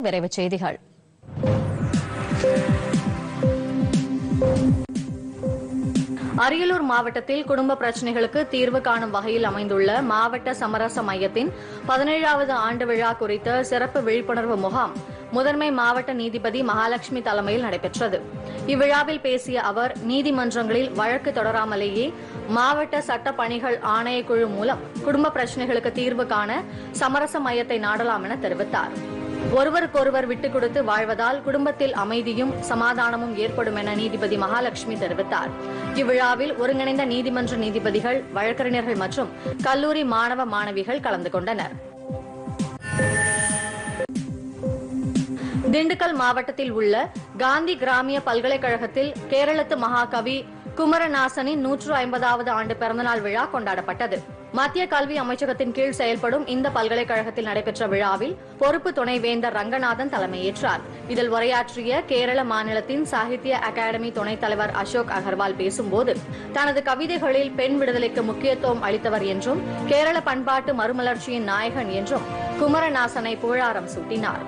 விரைவுச் செய்திகள் அரியலூர் மாவட்டத்தில் குடும்ப பிரச்சினைகளுக்கு தீர்வு காணும் வகையில் அமைந்துள்ள மாவட்ட சமரச மையத்தின் பதினேழாவது ஆண்டு விழா குறித்த சிறப்பு விழிப்புணர்வு முகாம் முதன்மை மாவட்ட நீதிபதி மகாலட்சுமி தலைமையில் நடைபெற்றது இவ்விழாவில் பேசிய அவர் நீதிமன்றங்களில் வழக்கு தொடராமலேயே மாவட்ட சட்ட பணிகள் ஆணையக்குழு மூலம் குடும்ப பிரச்சினைகளுக்கு தீர்வு காண சமரச மையத்தை நாடலாம் என தெரிவித்தார் ஒருவருக்கொருவர் விட்டுக் கொடுத்து வாழ்வதால் குடும்பத்தில் அமைதியும் சமாதானமும் ஏற்படும் என நீதிபதி மகாலட்சுமி தெரிவித்தார் இவ்விழாவில் ஒருங்கிணைந்த நீதிமன்ற நீதிபதிகள் வழக்கறிஞர்கள் மற்றும் கல்லூரி மாணவ மாணவிகள் கலந்து கொண்டனர் திண்டுக்கல் மாவட்டத்தில் உள்ள காந்தி கிராமிய பல்கலைக்கழகத்தில் கேரளத்து மகாகவி குமரநாசனின் நூற்று ஐம்பதாவது ஆண்டு பிறந்தநாள் விழா கொண்டாடப்பட்டது மத்திய கல்வி அமைச்சகத்தின் கீழ் செயல்படும் இந்த பல்கலைக்கழகத்தில் நடைபெற்ற விழாவில் பொறுப்பு துணைவேந்தர் ரங்கநாதன் தலைமையேற்றார் இதில் உரையாற்றிய கேரள மாநிலத்தின் சாகித்ய அகாடமி துணைத் தலைவர் அசோக் அகர்வால் பேசும்போது தனது கவிதைகளில் பெண் விடுதலைக்கு முக்கியத்துவம் அளித்தவர் என்றும் கேரள பண்பாட்டு மறுமலர்ச்சியின் நாயகன் என்றும் குமரநாசனை புகழாரம் சூட்டினார்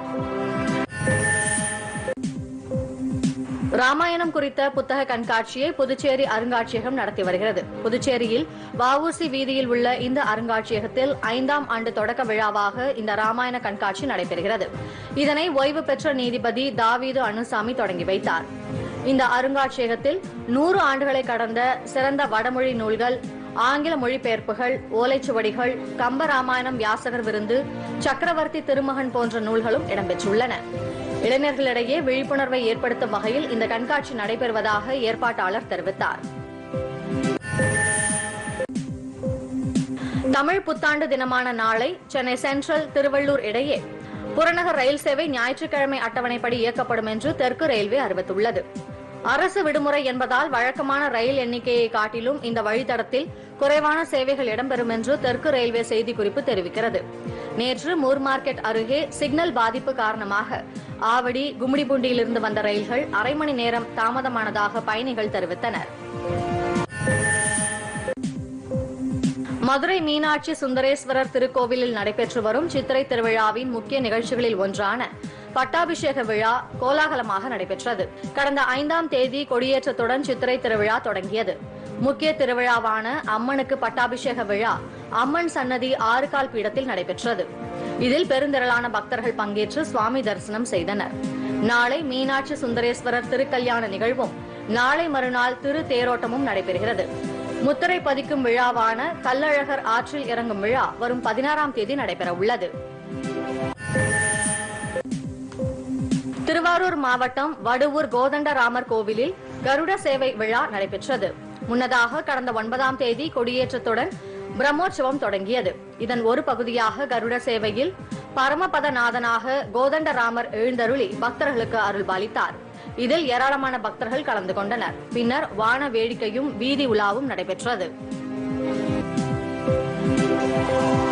ராமாயணம் குறித்த புத்தக கண்காட்சியை புதுச்சேரி அருங்காட்சியகம் நடத்தி வருகிறது புதுச்சேரியில் வஉசி வீதியில் உள்ள இந்த அருங்காட்சியகத்தில் ஐந்தாம் ஆண்டு தொடக்க விழாவாக இந்த ராமாயண கண்காட்சி நடைபெறுகிறது இதனை ஓய்வு பெற்ற நீதிபதி தாவீது அனுசாமி தொடங்கி வைத்தார் இந்த அருங்காட்சியகத்தில் நூறு ஆண்டுகளை கடந்த சிறந்த வடமொழி நூல்கள் ஆங்கில மொழிபெயர்ப்புகள் ஓலைச்சுவடிகள் கம்ப ராமாயணம் வியாசகர் விருந்து சக்கரவர்த்தி திருமகன் போன்ற நூல்களும் இடம்பெற்றுள்ளன இளைஞர்களிடையே விழிப்புணர்வை ஏற்படுத்தும் வகையில் இந்த கண்காட்சி நடைபெறுவதாக ஏற்பாட்டாளர் தெரிவித்தார் தமிழ் புத்தாண்டு தினமான நாளை சென்னை சென்ட்ரல் திருவள்ளூர் இடையே புறநகர் ரயில் சேவை ஞாயிற்றுக்கிழமை அட்டவணைப்படி இயக்கப்படும் என்று தெற்கு ரயில்வே அறிவித்துள்ளது அரசு விடுமுறை என்பதால் வழக்கமான ரயில் எண்ணிக்கையை காட்டிலும் இந்த வழித்தடத்தில் குறைவான சேவைகள் இடம்பெறும் என்று தெற்கு ரயில்வே செய்திக்குறிப்பு தெரிவிக்கிறது நேற்று மூர் மார்க்கெட் அருகே சிக்னல் பாதிப்பு காரணமாக ஆவடி கும்மிடிபூண்டியிலிருந்து வந்த ரயில்கள் அரை மணி நேரம் தாமதமானதாக பயணிகள் தெரிவித்தனர் மதுரை மீனாட்சி சுந்தரேஸ்வரர் திருக்கோவிலில் நடைபெற்று வரும் சித்திரை திருவிழாவின் முக்கிய நிகழ்ச்சிகளில் ஒன்றான பட்டாபிஷேக விழா கோலாகலமாக நடைபெற்றது கடந்த ஐந்தாம் தேதி கொடியேற்றத்துடன் சித்திரை திருவிழா தொடங்கியது முக்கிய திருவிழாவான அம்மனுக்கு பட்டாபிஷேக விழா அம்மன் சன்னதி ஆறுகால் பீடத்தில் நடைபெற்றது இதில் பெருந்திரளான பக்தர்கள் பங்கேற்று சுவாமி தரிசனம் செய்தனர் நாளை மீனாட்சி சுந்தரேஸ்வரர் திருக்கல்யாண நிகழ்வும் நாளை மறுநாள் திரு தேரோட்டமும் நடைபெறுகிறது முத்திரை பதிக்கும் விழாவான கல்லழகர் ஆற்றில் இறங்கும் விழா வரும் பதினாறாம் தேதி நடைபெற உள்ளது திருவாரூர் மாவட்டம் வடுவூர் கோதண்டராமர் கோவிலில் கருட சேவை விழா நடைபெற்றது முன்னதாக கடந்த ஒன்பதாம் தேதி கொடியேற்றத்துடன் பிரம்மோற்சவம் தொடங்கியது இதன் ஒரு பகுதியாக கருட சேவையில் பரமபதநாதனாக கோதண்டராமர் எழுந்தருளி பக்தர்களுக்கு அருள்பாலித்தார் இதில் ஏராளமான பக்தர்கள் கலந்து கொண்டனர் பின்னர் வான வேடிக்கையும் வீதி உலாவும் நடைபெற்றது